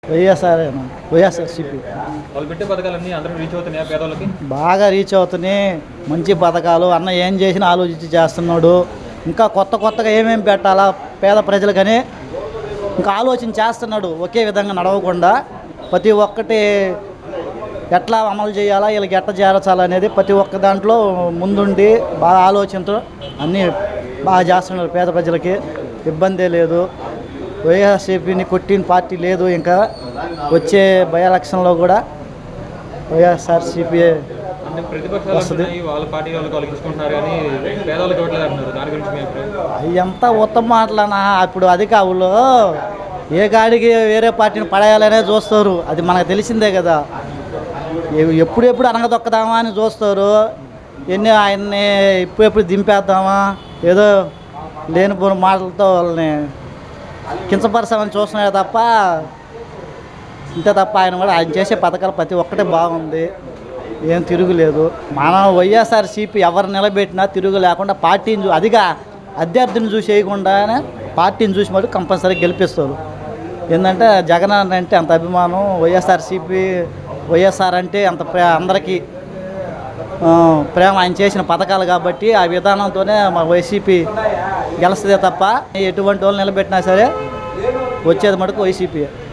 వైఎస్ఆర్ వైఎస్ఆర్సీపీ వాళ్ళు పెట్టే పథకాలన్నీ అందరూ రీచ్ అవుతున్నాయా పేదవాళ్ళకి బాగా రీచ్ అవుతున్నాయి మంచి పథకాలు అన్న ఏం చేసినా ఆలోచించి చేస్తున్నాడు ఇంకా కొత్త కొత్తగా ఏమేమి పెట్టాలా పేద ప్రజలకని ఇంకా ఆలోచన చేస్తున్నాడు ఒకే విధంగా నడవకుండా ప్రతి ఒక్కటి ఎట్లా అమలు చేయాలా వీళ్ళకి ఎట్లా చేరచాలా అనేది ప్రతి ఒక్క దాంట్లో ముందుండి బాగా ఆలోచనతో అన్నీ బాగా చేస్తున్నాడు పేద ప్రజలకి ఇబ్బందే లేదు వైఎస్ఆర్సీపీని కొట్టిన పార్టీ లేదు ఇంకా వచ్చే బై ఎలక్షన్లో కూడా వైఎస్ఆర్సీపీ అంటే ప్రతిపక్షాలు వస్తది. అంటున్నాయి వాళ్ళ పార్టీ వాళ్ళకి వాళ్ళకి ఇచ్చుకుంటున్నారు కానీ పేదవాళ్ళకి ఇవ్వట్లేదు అంటున్నారు దాని గురించి మీ అభిప్రాయం ఎంత ఉత్తమ మాటలనా ఇప్పుడు అధికారులు ఏ గాడికి వేరే పార్టీని పడేయాలనే చూస్తారు అది మనకు తెలిసిందే కదా ఎ- ఎప్పుడెప్పుడు అనగదొక్కదామా అని చూస్తారు ఎన్ని ఆయన్ని ఎప్పుడు ఎప్పుడు దింపేద్దామా ఏదో లేనిపోని మాటలతో వాళ్ళని కించపరచామని చూస్తున్నాడే తప్ప ఇంతే తప్ప ఆయన కూడా ఆయన చేసే పథకాలు ప్రతి ఒక్కటే బాగుంది ఏం తిరుగులేదు మన వైఎస్ఆర్సీపీ ఎవరు నిలబెట్టినా తిరుగు లేకుండా పార్టీని చూ అదిగా అభ్యర్థిని చూసి వేయకుండానే పార్టీని చూసి మరి కంపల్సరీ గెలిపిస్తారు ఏంటంటే జగన్ అన్న అంటే అంత అభిమానం వైఎస్ఆర్సీపీ వైఎస్ఆర్ అంటే అంత ప్రే అందరికీ ఆ, ప్రేమ ఆయన చేసిన పథకాలు కాబట్టి ఆ విధానంతోనే మా వైసీపీ గెలుస్తుందే తప్ప ఎటువంటి వాళ్ళు నిలబెట్టినా సరే వచ్చేది మటుకు వైసీపీ